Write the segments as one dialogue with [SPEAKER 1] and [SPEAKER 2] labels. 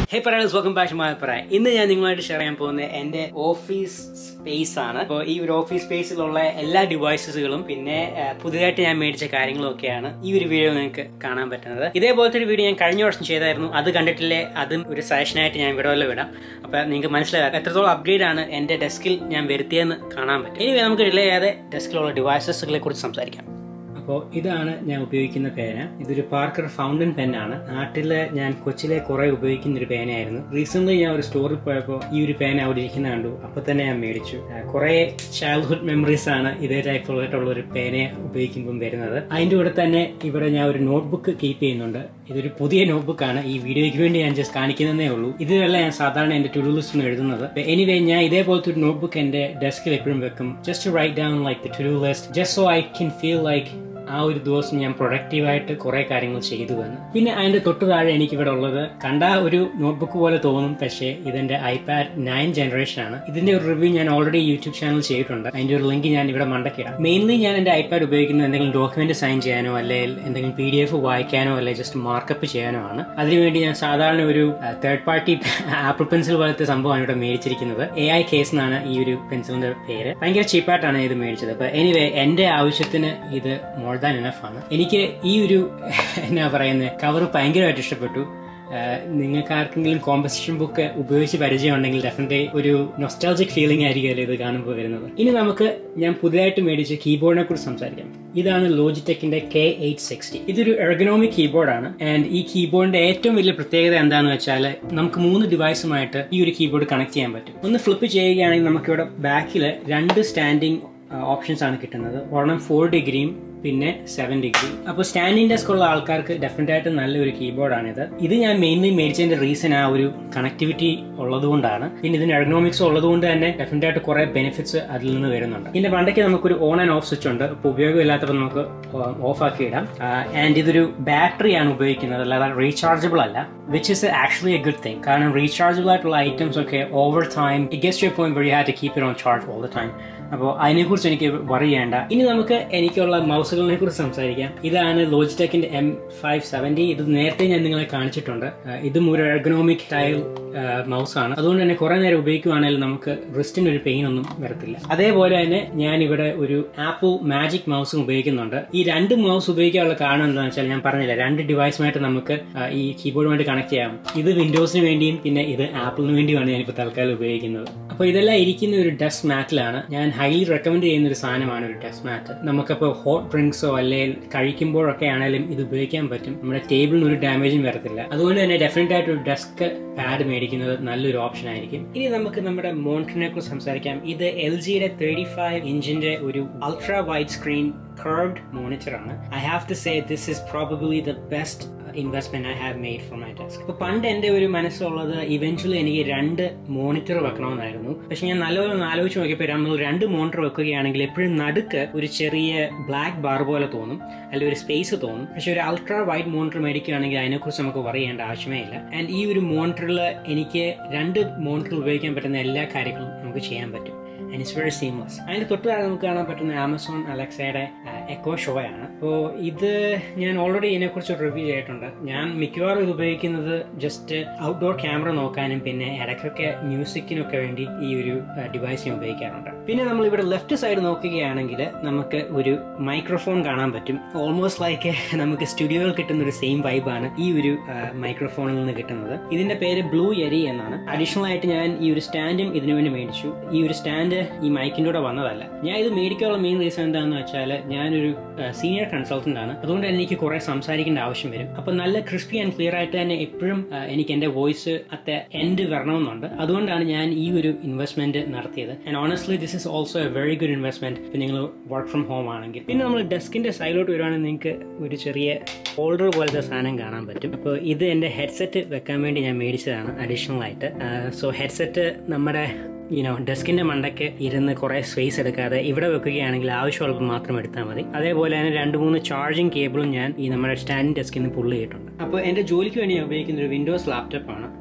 [SPEAKER 1] ഹേ പറയാസ് welcome back my പറയാം ഇന്ന് ഞാൻ നിങ്ങളുമായിട്ട് ഷെയർ ചെയ്യാൻ പോകുന്നത് എന്റെ ഓഫീസ് സ്പേസ് ആണ് അപ്പോൾ ഈ ഒരു ഓഫീസ് സ്പേസിലുള്ള എല്ലാ ഡിവൈസസുകളും പിന്നെ ആ, പുതിയതായിട്ട് ഞാൻ മേടിച്ച കാര്യങ്ങളും ഒക്കെയാണ് ഈ ഒരു വീഡിയോ നിങ്ങൾക്ക് കാണാൻ പറ്റുന്നത് ഇതേപോലത്തെ ഒരു വീഡിയോ ഞാൻ കഴിഞ്ഞ വർഷം ചെയ്തായിരുന്നു അത് കണ്ടിട്ടില്ലേ അതും ഒരു സജഷനായിട്ട് ഞാൻ ഇവിടെ വല്ല വിടാം അപ്പോൾ നിങ്ങൾക്ക് മനസ്സിലാകാം എത്രത്തോളം അപ്ഗ്രേഡ് ആണ് എന്റെ ഡെസ്കിൽ ഞാൻ വരുത്തിയെന്ന് കാണാൻ പറ്റും ഇനി നമുക്ക് ഡിലേ ചെയ്യാതെ ഡെസ്കിലുള്ള ഡിവൈസസുകളെ കുറിച്ച് സംസാരിക്കാം അപ്പോൾ ഇതാണ് ഞാൻ ഉപയോഗിക്കുന്ന പേന ഇതൊരു പാർക്കർ ഫൗണ്ടൻ പെന്നാണ് നാട്ടിൽ ഞാൻ കൊച്ചിലെ കുറെ ഉപയോഗിക്കുന്ന ഒരു പേനയായിരുന്നു റീസെന്റ് ഞാൻ ഒരു സ്റ്റോറിൽ പോയപ്പോൾ ഈ ഒരു പേന അവിടെ ഇരിക്കുന്ന കണ്ടു അപ്പോൾ തന്നെ ഞാൻ മേടിച്ചു ആ, കുറെ ചൈൽഡ്ഹുഡ് മെമ്മറീസ് ആണ് ഇതേ ടൈപ്പുള്ളതായിട്ടുള്ള ഒരു പേന ഉപയോഗിക്കുമ്പം വരുന്നത് അതിൻ്റെ കൂടെ തന്നെ ഇവിടെ ഞാൻ ഒരു നോട്ട്ബുക്ക് കീപ്പ് ചെയ്യുന്നുണ്ട് ഇതൊരു പുതിയ നോട്ട്ബുക്കാണ് ഈ വീഡിയോയ്ക്ക് വേണ്ടി ഞാൻ ജസ്റ്റ് കാണിക്കുന്നതേ ഉള്ളൂ ഇതിലല്ല ഞാൻ സാധാരണ എന്റെ ടു ഡു ലിസ്റ്റ് എഴുതുന്നത് എനിവേ ഞാൻ ഇതേപോലത്തെ ഒരു നോട്ട്ബുക്ക് എന്റെ ഡെസ്കിൽ എപ്പോഴും വെക്കും just write down like the to do list just so I can feel like ആ ഒരു ദിവസം ഞാൻ പ്രൊഡക്റ്റീവായിട്ട് കുറെ കാര്യങ്ങൾ ചെയ്തു എന്ന് പിന്നെ അതിന്റെ തൊട്ട് താഴെ എനിക്ക് ഇവിടെ ഉള്ളത് കണ്ട ഒരു നോട്ട്ബുക്ക് പോലെ തോന്നും പക്ഷേ ഇതെന്റെ ഐപാഡ് നയൻ ജനറേഷൻ ആണ് ഇതിന്റെ ഒരു റിവ്യൂ ഞാൻ ഓൾറെഡി യൂട്യൂബ് ചാനൽ ചെയ്തിട്ടുണ്ട് അതിന്റെ ഒരു ലിങ്ക് ഞാൻ ഇവിടെ മണ്ടക്കിടാം മെയിൻലി ഞാൻ എന്റെ ഐപാഡ് ഉപയോഗിക്കുന്നത് എന്തെങ്കിലും ഡോക്യുമെന്റ് സൈൻ ചെയ്യാനോ അല്ലെങ്കിൽ എന്തെങ്കിലും പി ഡി എഫ് വായിക്കാനോ അല്ലെങ്കിൽ ജസ്റ്റ് മാർക്കപ്പ് ചെയ്യാനോ ആണ് അതിനുവേണ്ടി ഞാൻ സാധാരണ ഒരു തേർഡ് പാർട്ടി ആപ്പിൾ പെൻസിൽ പോലത്തെ സംഭവമാണ് ഇവിടെ മേടിച്ചിരിക്കുന്നത് എ ഐ കേസ് എന്നാണ് ഈ ഒരു പെൻസിലിന്റെ പേര് ഭയങ്കര ചീപ്പായിട്ടാണ് ഇത് മേടിച്ചത് അപ്പൊ എനിവേ എന്റെ ആവശ്യത്തിന് ഇത് മോർ ദാൻ എനഫ് ആണ് എനിക്ക് ഈ ഒരു എന്നാ പറയുന്നത് കവർ ഭയങ്കരമായിട്ട് ഇഷ്ടപ്പെട്ടു ആഹ് നിങ്ങൾക്ക് ആർക്കെങ്കിലും കോമ്പസിഷൻ ബുക്ക് ഉപയോഗിച്ച് പരിചയമുണ്ടെങ്കിൽ ഡെഫിനറ്റ്ലി ഒരു നൊസ്റ്റാൾജിക് ഫീലിംഗ് ആയിരിക്കുമല്ലോ ഇത് കാണുമ്പോൾ വരുന്നത് ഇനി നമുക്ക് ഞാൻ പുതിയതായിട്ട് മേടിച്ച കീബോർഡിനെ കുറിച്ച് സംസാരിക്കാം ഇതാണ് ലോജിടെക്കിന്റെ കെ എയ്റ്റ് സിക്സ്റ്റി ഇതൊരു എർഗനോമിക് കീബോർഡാണ് ആൻഡ് ഈ കീബോർഡിന്റെ ഏറ്റവും വലിയ പ്രത്യേകത എന്താണെന്ന് വെച്ചാൽ നമുക്ക് മൂന്ന് ഡിവൈസുമായിട്ട് ഈ ഒരു കീബോർഡ് കണക്ട് ചെയ്യാൻ പറ്റും ഒന്ന് ഫ്ലിപ്പ് ചെയ്യുകയാണെങ്കിൽ നമുക്കിവിടെ ബാക്കിൽ രണ്ട് സ്റ്റാൻഡിംഗ് ഓപ്ഷൻസ് ആണ് കിട്ടുന്നത് ഒരെണ്ണം ഫോർ ഡിഗ്രിയും പിന്നെ സെവൻ ഡിഗ്രി അപ്പോൾ സ്റ്റാൻഡിംഗ് ഡെസ്ക് ഉള്ള ആൾക്കാർക്ക് ഡെഫിനറ്റ് ആയിട്ട് നല്ലൊരു കീബോർഡാണിത് ഇത് ഞാൻ മെയിൻലി മേടിച്ചതിന്റെ റീസൺ ആ ഒരു കണക്ടിവിറ്റി ഉള്ളതുകൊണ്ടാണ് പിന്നെ ഇതിന് എർഗണോമിക്സ് ഉള്ളതുകൊണ്ട് തന്നെ ഡെഫിനറ്റ് ആയിട്ട് കുറെ ബെനിഫിറ്റ്സ് അതിൽ നിന്ന് വരുന്നുണ്ട് ഇതിന്റെ പണ്ടൊക്കെ നമുക്കൊരു ഓൺ ആൻഡ് ഓഫ് സ്വിച്ച് ഉണ്ട് ഇപ്പോൾ ഉപയോഗമില്ലാത്തപ്പോൾ നമുക്ക് ഓഫ് ആക്കി ഇടാം ആൻഡ് ഇതൊരു ബാറ്ററി ആണ് ഉപയോഗിക്കുന്നത് അല്ലാതെ റീചാർജബിൾ അല്ല which is actually a good thing കാരണം റീചാർജബിൾ ആയിട്ടുള്ള ഐറ്റംസ് ഒക്കെ ഓവർ ടൈം ഇറ്റ് ഗെസ്റ്റ് you point very have to keep it on charge all the time അപ്പോൾ അതിനെക്കുറിച്ച് എനിക്ക് വറി ചെയ്യേണ്ട ഇനി നമുക്ക് എനിക്കുള്ള മൗസുകളെ കുറിച്ച് സംസാരിക്കാം ഇതാണ് ലോജിടെക്കിന്റെ എം ഫൈവ് സെവൻറ്റി ഇത് നേരത്തെ ഞാൻ നിങ്ങളെ കാണിച്ചിട്ടുണ്ട് ആ, ഇതും ഒരു എർഗണോമിക് സ്റ്റൈൽ മൗസ് ആണ് അതുകൊണ്ട് തന്നെ കുറെ നേരം ഉപയോഗിക്കുവാണെങ്കിൽ നമുക്ക് റിസ്റ്റിന് ഒരു പെയിൻ ഒന്നും വരത്തില്ല അതേപോലെ തന്നെ ഞാൻ ഇവിടെ ഒരു ആപ്പിൾ മാജിക് മൗസും ഉപയോഗിക്കുന്നുണ്ട് ഈ രണ്ട് മൗസ് ഉപയോഗിക്കാനുള്ള കാരണം എന്താണെന്ന് വെച്ചാൽ ഞാൻ പറഞ്ഞില്ല രണ്ട് ഡിവൈസുമായിട്ട് നമുക്ക് ആ, ഈ കീബോർഡുമായിട്ട് കണക്ട് ചെയ്യാം ഇത് വിൻഡോസിന് വേണ്ടിയും പിന്നെ ഇത് ആപ്പിളിന് വേണ്ടിയുമാണ് ഞാനിപ്പോൾ തൽക്കാലം ഉപയോഗിക്കുന്നത് അപ്പോൾ ഇതെല്ലാം ഇരിക്കുന്ന ഒരു ഡെസ്ക് മാറ്റിലാണ് ഞാൻ ഹൈലി റെക്കമെൻഡ് ചെയ്യുന്ന ഒരു സാധനമാണ് ഒരു ഡെസ്ക് മാറ്റ് നമുക്കപ്പോൾ ഹോട്ട് ഡ്രിങ്ക്സോ അല്ലെങ്കിൽ കഴിക്കുമ്പോഴൊക്കെ ആണെങ്കിലും ഇത് ഉപയോഗിക്കാൻ പറ്റും നമ്മുടെ ടേബിളിന് ഒരു ഡാമേജും വരത്തില്ല അതുകൊണ്ട് തന്നെ ഡെഫിനറ്റ് ആയിട്ട് ഒരു ഡെസ്ക് പാഡ് മേടിക്കുന്നത് നല്ലൊരു ഓപ്ഷൻ ആയിരിക്കും ഇനി നമുക്ക് നമ്മുടെ മോണിറ്ററിനെ കുറിച്ച് സംസാരിക്കാം ഇത് എൽ ജിയുടെ തേർട്ടി ഫൈവ് ഇഞ്ചിന്റെ ഒരു ultra wide screen curved monitor ആണ് I have to say this is probably the best investment I have made for my desk ഇപ്പൊ പണ്ട് എന്റെ ഒരു മനസ്സുള്ളത് ഇവൻച്വലി എനിക്ക് രണ്ട് മോണിറ്റർ വെക്കണമെന്നായിരുന്നു പക്ഷെ ഞാൻ നല്ലപോലെ ഒന്ന് ആലോചിച്ച് നോക്കിയപ്പോൾ നമ്മൾ രണ്ട് മോണിറ്റർ വെക്കുകയാണെങ്കിൽ എപ്പോഴും നടുക്ക് ഒരു ചെറിയ ബ്ലാക്ക് ബാർ പോലെ തോന്നും അല്ലെങ്കിൽ ഒരു സ്പേസ് തോന്നും പക്ഷെ ഒരു അൾട്രാ വൈഡ് മോണിറ്റർ മേടിക്കുകയാണെങ്കിൽ അതിനെക്കുറിച്ച് നമുക്ക് പറയേണ്ട ആവശ്യമേ ഇല്ല ആൻഡ് ഈ ഒരു മോണിറ്ററിൽ എനിക്ക് രണ്ട് മോണിറ്റർ ഉപയോഗിക്കാൻ പറ്റുന്ന എല്ലാ കാര്യങ്ങളും നമുക്ക് ചെയ്യാൻ പറ്റും ആൻഡ് ഇറ്റ്സ് വെരി സീംലെസ് അതിന്റെ തൊട്ട് താഴെ നമുക്ക് കാണാൻ പറ്റുന്ന ആമസോൺ അലക്സയുടെ എക്കോ ഷോ ആണ് അപ്പോൾ ഇത് ഞാൻ ഓൾറെഡി ഇതിനെക്കുറിച്ച് റിവ്യൂ ചെയ്തിട്ടുണ്ട് ഞാൻ മിക്കവാറും ഇത് ഉപയോഗിക്കുന്നത് ജസ്റ്റ് ഔട്ട്ഡോർ ക്യാമറ നോക്കാനും പിന്നെ ഇടയ്ക്കൊക്കെ മ്യൂസിക്കിനൊക്കെ വേണ്ടി ഈ ഒരു ഡിവൈസ് ഞാൻ ഉപയോഗിക്കാറുണ്ട് പിന്നെ നമ്മൾ ഇവിടെ ലെഫ്റ്റ് സൈഡ് നോക്കുകയാണെങ്കിൽ നമുക്ക് ഒരു മൈക്രോഫോൺ കാണാൻ പറ്റും ഓൾമോസ്റ്റ് ലൈക്ക് നമുക്ക് സ്റ്റുഡിയോയിൽ കിട്ടുന്ന ഒരു സെയിം വൈബാണ് ഈ ഒരു മൈക്രോഫോണിൽ നിന്ന് കിട്ടുന്നത് ഇതിന്റെ പേര് ബ്ലൂ എരി എന്നാണ് അഡീഷണൽ ആയിട്ട് ഞാൻ ഈ ഒരു സ്റ്റാൻഡും ഇതിനു വേണ്ടി മേടിച്ചു ഈ ഒരു സ്റ്റാൻഡ് ഈ മൈക്കിന്റെ കൂടെ വന്നതല്ല ഞാൻ ഇത് മേടിക്കാനുള്ള മെയിൻ റീസൺ എന്താണെന്ന് വെച്ചാൽ ഞാനൊരു സീനിയർ കൺസൾട്ടന്റ് ആണ് അതുകൊണ്ട് തന്നെ എനിക്ക് കുറെ സംസാരിക്കേണ്ട ആവശ്യം വരും അപ്പൊ നല്ല ക്രിസ്പി ആൻഡ് ക്ലിയർ ആയിട്ട് തന്നെ എപ്പോഴും ആ, എനിക്ക് എന്റെ വോയിസ് അത്തെ എൻഡ് വരണമെന്നുണ്ട് അതുകൊണ്ടാണ് ഞാൻ ഈ ഒരു ഇൻവെസ്റ്റ്മെന്റ് നടത്തിയത് and honestly this is also a very good investment ഇപ്പൊ നിങ്ങൾ വർക്ക് ഫ്രം ഹോം ആണെങ്കിൽ പിന്നെ നമ്മൾ ഡെസ്കിന്റെ സൈഡിലോട്ട് വരുവാണെങ്കിൽ നിങ്ങൾക്ക് ഒരു ചെറിയ ഹോൾഡർ പോലത്തെ സാധനം കാണാൻ പറ്റും അപ്പോൾ ഇത് എന്റെ ഹെഡ്സെറ്റ് വെക്കാൻ വേണ്ടി ഞാൻ മേടിച്ചതാണ് അഡീഷണൽ ആയിട്ട് സോ ഹെഡ്സെറ്റ് നമ്മുടെ യുനോ ഡെസ്കിന്റെ മണ്ടയ്ക്ക് ഇരുന്ന് കുറെ സ്പേസ് എടുക്കാതെ ഇവിടെ വെക്കുകയാണെങ്കിൽ ആവശ്യമുള്ളപ്പോൾ മാത്രം എടുത്താൽ മതി അതേപോലെ തന്നെ രണ്ട് മൂന്ന് ചാർജിങ് കേബിളും ഞാൻ ഈ നമ്മുടെ സ്റ്റാൻഡിംഗ് ഡെസ്കിൽ നിന്ന് പുള്ളി ചെയ്തിട്ടുണ്ട് അപ്പോൾ എന്റെ ജോലിക്ക് വേണ്ടി ഞാൻ ഉപയോഗിക്കുന്ന ഒരു വിൻഡോസ് ലാപ്ടോപ്പ് ആണ്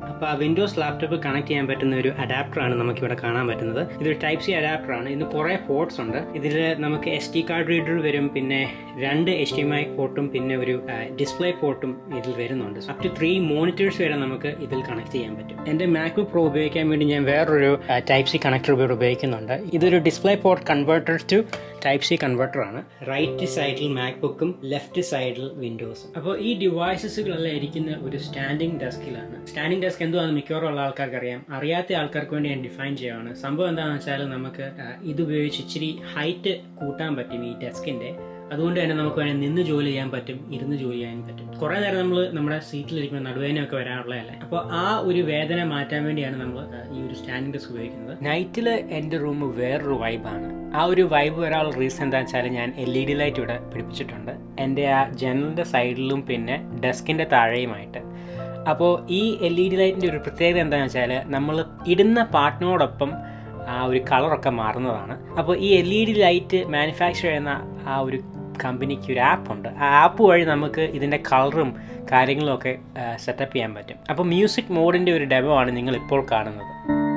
[SPEAKER 1] അപ്പോൾ ആ വിൻഡോസ് ലാപ്ടോപ്പ് കണക്ട് ചെയ്യാൻ പറ്റുന്ന ഒരു അഡാപ്റ്റർ ആണ് നമുക്ക് ഇവിടെ കാണാൻ പറ്റുന്നത് ഇതൊരു ടൈപ്പ് സി അഡാപ്റ്റർ ആണ് ഇതിന് കുറേ പോർട്സ് ഉണ്ട് ഇതിൽ നമുക്ക് എസ് ടി കാർഡ് റീഡർ വരും പിന്നെ രണ്ട് എച്ച് ഡി എം ഐ പോർട്ടും പിന്നെ ഒരു ഡിസ്പ്ലേ പോർട്ടും ഇതിൽ വരുന്നുണ്ട് അപ് ടു ത്രീ മോണിറ്റേഴ്സ് വരെ നമുക്ക് ഇതിൽ കണക്ട് ചെയ്യാൻ പറ്റും എൻ്റെ മാക്ബുക്ക് പ്രോ ഉപയോഗിക്കാൻ വേണ്ടി ഞാൻ വേറൊരു ടൈപ്പ് സി കണക്ടർ ഇവിടെ ഉപയോഗിക്കുന്നുണ്ട് ഇതൊരു display port converter to type C converter ആണ് റൈറ്റ് സൈഡിൽ മാക്ബുക്കും ലെഫ്റ്റ് സൈഡിൽ വിൻഡോസും അപ്പോൾ ഈ ഡിവൈസസുകളെല്ലാം ഇരിക്കുന്ന ഒരു സ്റ്റാൻഡിംഗ് ഡെസ്കിലാണ് സ്റ്റാൻഡിംഗ് ഡെസ്ക് എന്തുവാന്ന് മിക്കവാറും ഉള്ള ആൾക്കാർക്ക് അറിയാം അറിയാത്ത ആൾക്കാർക്ക് വേണ്ടി ഞാൻ ഡിഫൈൻ ചെയ്യുകയാണ് സംഭവം എന്താണെന്ന് വെച്ചാൽ നമുക്ക് ആ, ഇത് ഉപയോഗിച്ച് ഇച്ചിരി ഹൈറ്റ് കൂട്ടാൻ പറ്റും ഈ ഡെസ്കിന്റെ അതുകൊണ്ട് തന്നെ നമുക്ക് വേണമെങ്കിൽ നിന്ന് ജോലി ചെയ്യാൻ പറ്റും ഇരുന്ന് ജോലി ചെയ്യാൻ പറ്റും കുറെ നേരം നമ്മൾ നമ്മുടെ സീറ്റിലിരിക്കുമ്പോൾ നടുവേനൊക്കെ വരാനുള്ളതല്ലേ അപ്പോൾ ആ ഒരു വേദന മാറ്റാൻ വേണ്ടിയാണ് നമ്മൾ ഈ ഒരു സ്റ്റാൻഡിംഗ് ഡെസ്ക് ഉപയോഗിക്കുന്നത് നൈറ്റിൽ എൻ്റെ റൂം വേറൊരു വൈബാണ് ആ ഒരു വൈബ് വരാനുള്ള റീസൺ എന്താ വെച്ചാൽ ഞാൻ എൽ ഇ ഡി ലൈറ്റ് ഇവിടെ പിടിപ്പിച്ചിട്ടുണ്ട് എൻ്റെ ആ ജനലിൻ്റെ സൈഡിലും പിന്നെ ഡെസ്കിൻ്റെ താഴെയുമായിട്ട് അപ്പോൾ ഈ എൽ ഇ ഡി ലൈറ്റിൻ്റെ ഒരു പ്രത്യേകത എന്താണെന്ന് വെച്ചാൽ നമ്മൾ ഇടുന്ന പാട്ടിനോടൊപ്പം ആ ഒരു കളറൊക്കെ മാറുന്നതാണ് അപ്പോൾ ഈ L E D light manufacture ചെയ്യുന്ന ആ ഒരു കമ്പനിക്ക് ഒരു ആപ്പ് ഉണ്ട് ആ ആപ്പ് വഴി നമുക്ക് ഇതിൻ്റെ കളറും കാര്യങ്ങളും ഒക്കെ സെറ്റപ്പ് ചെയ്യാൻ പറ്റും അപ്പോൾ മ്യൂസിക് മോഡിൻ്റെ ഒരു ഡെമോ ആണ് നിങ്ങൾ ഇപ്പോൾ കാണുന്നത്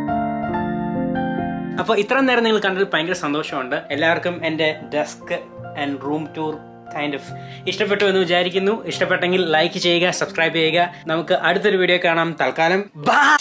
[SPEAKER 1] അപ്പോൾ ഇത്രയും നേരം നിങ്ങൾ കണ്ടതിൽ ഭയങ്കര സന്തോഷമുണ്ട് എല്ലാവർക്കും എൻ്റെ desk and room tour kind of ഇഷ്ടപ്പെട്ടു എന്ന് വിചാരിക്കുന്നു ഇഷ്ടപ്പെട്ടെങ്കിൽ ലൈക്ക് ചെയ്യുക സബ്സ്ക്രൈബ് ചെയ്യുക നമുക്ക് അടുത്തൊരു വീഡിയോ കാണാം തൽക്കാലം ബൈ